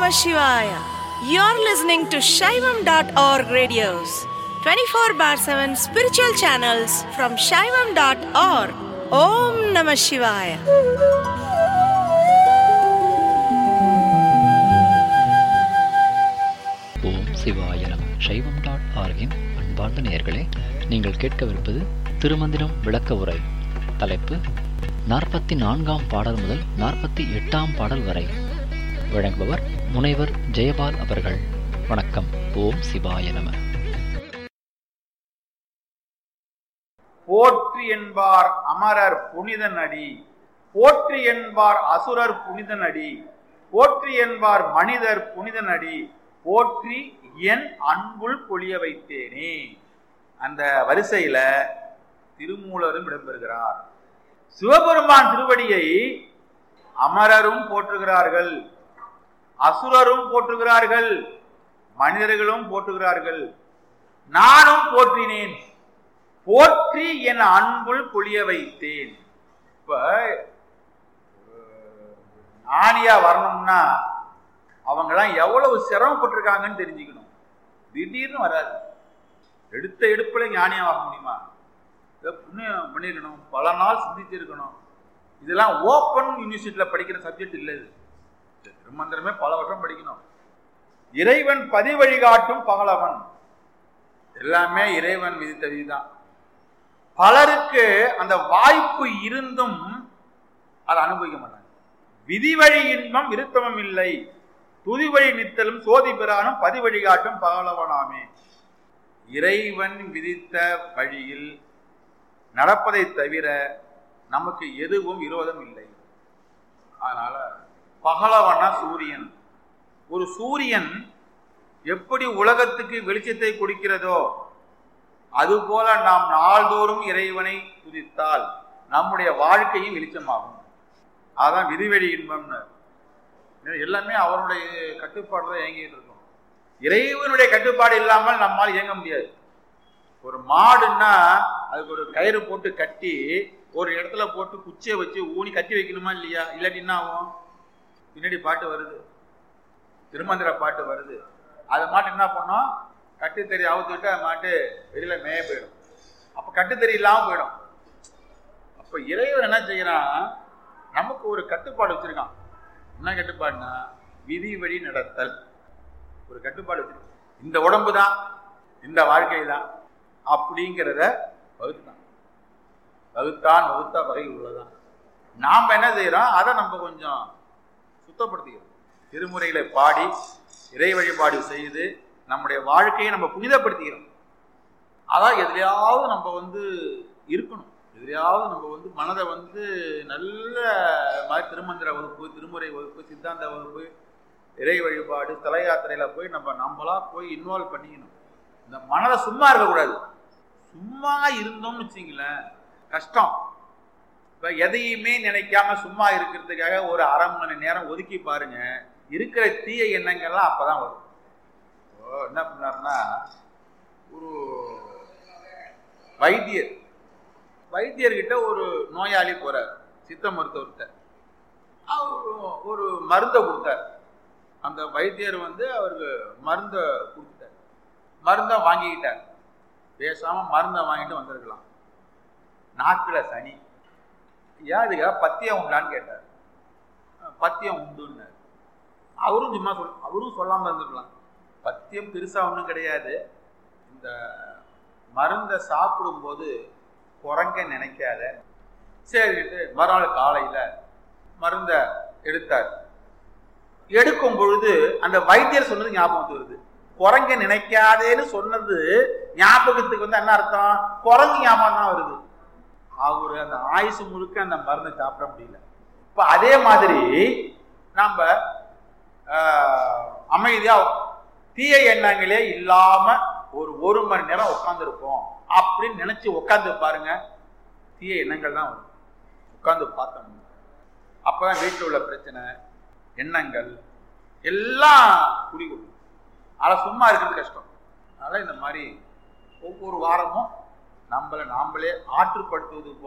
Namah Shivaya. You're listening to Shaivam.org radios, 24 bar 7 spiritual channels from Shaivam.org. Om Namah Shivaya. ஓம் சிவாய நம சைவம் dot ஆர்கின் அன்பார்ந்த நேயர்களே நீங்கள் கேட்கவிருப்பது திருமந்திரம் விளக்க உரை தலைப்பு நாற்பத்தி நான்காம் பாடல் முதல் நாற்பத்தி எட்டாம் பாடல் வரை வழங்குபவர் முனைவர் ஜெயபால் அவர்கள் வணக்கம் ஓம் சிவாய நம போற்றி என்பார் அமரர் புனிதன் அடி போற்றி என்பார் அசுரர் புனிதன் அடி போற்றி என்பார் மனிதர் புனிதன் அடி போற்றி என் அன்புள் பொழிய வைத்தேனே அந்த வரிசையில திருமூலரும் இடம்பெறுகிறார் சிவபெருமான் திருவடியை அமரரும் போற்றுகிறார்கள் அசுரரும் போற்றுகிறார்கள் மனிதர்களும் போற்றுகிறார்கள் நானும் போற்றினேன் போற்றி என் அன்புள் பொழிய வைத்தேன் இப்ப அஹ், ஞானியா வரணும்னா அவங்கெல்லாம் எவ்வளவு சிரமப்பட்டிருக்காங்கன்னு தெரிஞ்சுக்கணும் திடீர்னு வராது எடுத்த எடுப்புல ஞானியா வர முடியுமா இதை புண்ணியம் பண்ணிருக்கணும் பல நாள் சிந்திச்சிருக்கணும் இதெல்லாம் ஓப்பன் யூனிவர்சிட்டியில் படிக்கிற சப்ஜெக்ட் இல்லை இது இந்த திருமந்திரமே பல வருஷம் படிக்கணும் இறைவன் பதிவழிகாட்டும் பகலவன் எல்லாமே இறைவன் விதித்த விதிதான் பலருக்கு அந்த வாய்ப்பு இருந்தும் அதை அனுபவிக்க மாட்டாங்க விதி வழி இன்பம் விருத்தமும் இல்லை துதி வழி நித்தலும் சோதி பெறானும் பதி வழிகாட்டும் பகலவனாமே இறைவன் விதித்த வழியில் நடப்பதை தவிர நமக்கு எதுவும் விரோதம் இல்லை அதனால பகலவனா சூரியன் ஒரு சூரியன் எப்படி உலகத்துக்கு வெளிச்சத்தை கொடுக்கிறதோ அதுபோல நாம் நாள்தோறும் இறைவனை துதித்தால் நம்முடைய வாழ்க்கையும் வெளிச்சமாகும் அதான் விதிவெளி இன்பம்னு இது எல்லாமே அவருடைய கட்டுப்பாடு தான் இயங்கிட்டு இருக்கும் இறைவனுடைய கட்டுப்பாடு இல்லாமல் நம்மால் இயங்க முடியாது ஒரு மாடுன்னா அதுக்கு ஒரு கயிறு போட்டு கட்டி ஒரு இடத்துல போட்டு குச்சியை வச்சு ஊனி கட்டி வைக்கணுமா இல்லையா இல்லாட்டி என்ன ஆகும் பின்னாடி பாட்டு வருது திருமந்திர பாட்டு வருது அதை மாட்டு என்ன பண்ணோம் கட்டுத்தறி அவுத்துட்டு அது மாட்டு வெளியில மேய போயிடும் அப்ப கட்டுத்தறி இல்லாம போயிடும் அப்ப இறைவன் என்ன செய்யறான் நமக்கு ஒரு கட்டுப்பாடு வச்சிருக்கான் என்ன கட்டுப்பாடுனா விதி வழி நடத்தல் ஒரு கட்டுப்பாடு வச்சிருக்கான் இந்த உடம்பு தான் இந்த வாழ்க்கை தான் அப்படிங்கிறத வகுத்தான் வகுத்தான் வகுத்தா வகை உள்ளதான் நாம் என்ன செய்யறோம் அதை நம்ம கொஞ்சம் சுத்தப்படுத்திக்கிறோம் திருமுறைகளை பாடி இறை வழிபாடு செய்து நம்முடைய வாழ்க்கையை நம்ம புனிதப்படுத்திக்கிறோம் அதான் எதுலையாவது நம்ம வந்து இருக்கணும் எதுலையாவது நம்ம வந்து மனதை வந்து நல்ல மாதிரி திருமந்திர வகுப்பு திருமுறை வகுப்பு சித்தாந்த வகுப்பு இறை வழிபாடு தல யாத்திரையில போய் நம்ம நம்மளா போய் இன்வால்வ் பண்ணிக்கணும் இந்த மனதை சும்மா இருக்கக்கூடாது சும்மா இருந்தோம்னு வச்சிங்களேன் கஷ்டம் இப்போ எதையுமே நினைக்காம சும்மா இருக்கிறதுக்காக ஒரு அரை மணி நேரம் ஒதுக்கி பாருங்க இருக்கிற தீய எண்ணங்கள்லாம் அப்பதான் வரும் இப்போ என்ன பண்ணாருன்னா ஒரு வைத்தியர் வைத்தியர்கிட்ட ஒரு நோயாளி போறார் சித்த மருத்துவர்கிட்ட அவர் ஒரு மருந்தை கொடுத்தார் அந்த வைத்தியர் வந்து அவருக்கு மருந்தை கொடுத்துட்டார் மருந்தை வாங்கிக்கிட்டார் பேசாம மருந்தை வாங்கிட்டு வந்திருக்கலாம் நாக்குல சனி ஏதுக்கா பத்தியம் உண்டான்னு கேட்டார் பத்தியம் உண்டுன்னார் அவரும் சும்மா சொல் அவரும் சொல்லாம இருந்திருக்கலாம் பத்தியம் பெருசா ஒன்றும் கிடையாது இந்த மருந்தை சாப்பிடும்போது குரங்க நினைக்காத சரிட்டு மறுநாள் காலையில மருந்தை எடுத்தார் எடுக்கும் பொழுது அந்த வைத்தியர் சொன்னது ஞாபகம் வருது குரங்க நினைக்காதேன்னு சொன்னது ஞாபகத்துக்கு வந்து என்ன அர்த்தம் குரங்கு ஞாபகம் தான் வருது அவர் அந்த ஆயுசு முழுக்க அந்த மருந்தை சாப்பிட முடியல இப்ப அதே மாதிரி நாம அமைதியா தீய எண்ணங்களே இல்லாம ஒரு ஒரு மணி நேரம் உட்காந்துருப்போம் அப்படின்னு நினைச்சு உட்காந்து பாருங்க தீய எண்ணங்கள் தான் வரும் உட்காந்து பார்த்தோம் அப்பதான் வீட்டில் உள்ள பிரச்சனை எண்ணங்கள் எல்லாம் குடிக்கொள்ளும் அதை சும்மா இருக்கிறது கஷ்டம் அதனால இந்த மாதிரி ஒவ்வொரு வாரமும் நம்மளை நாமளே ஆற்றுப்படுத்துவது போல